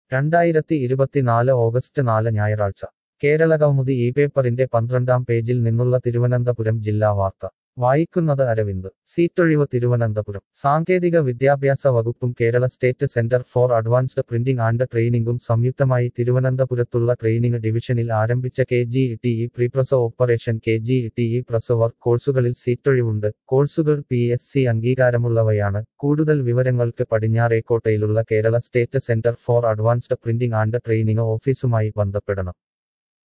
രണ്ടായിരത്തി ഇരുപത്തിനാല് ഓഗസ്റ്റ് നാല് ഞായറാഴ്ച കേരള കൗമുദി ഈ പേപ്പറിന്റെ പന്ത്രണ്ടാം പേജിൽ നിന്നുള്ള തിരുവനന്തപുരം ജില്ലാ വാർത്ത വായിക്കുന്നത് അരവിന്ദ് സീറ്റൊഴിവ് തിരുവനന്തപുരം സാങ്കേതിക വിദ്യാഭ്യാസ വകുപ്പും Kerala state centre for advanced printing and ട്രെയിനിംഗും സംയുക്തമായി തിരുവനന്തപുരത്തുള്ള ട്രെയിനിംഗ് ഡിവിഷനിൽ ആരംഭിച്ച K G T E prepress operation K G T E press work കോഴ്സുകളിൽ സീറ്റൊഴിവുണ്ട് കോഴ്സുകൾ പി എസ് സി അംഗീകാരമുള്ളവയാണ് കൂടുതൽ വിവരങ്ങൾക്ക് പടിഞ്ഞാറേക്കോട്ടയിലുള്ള Kerala state centre for advanced printing and training ഓഫീസുമായി ബന്ധപ്പെടണം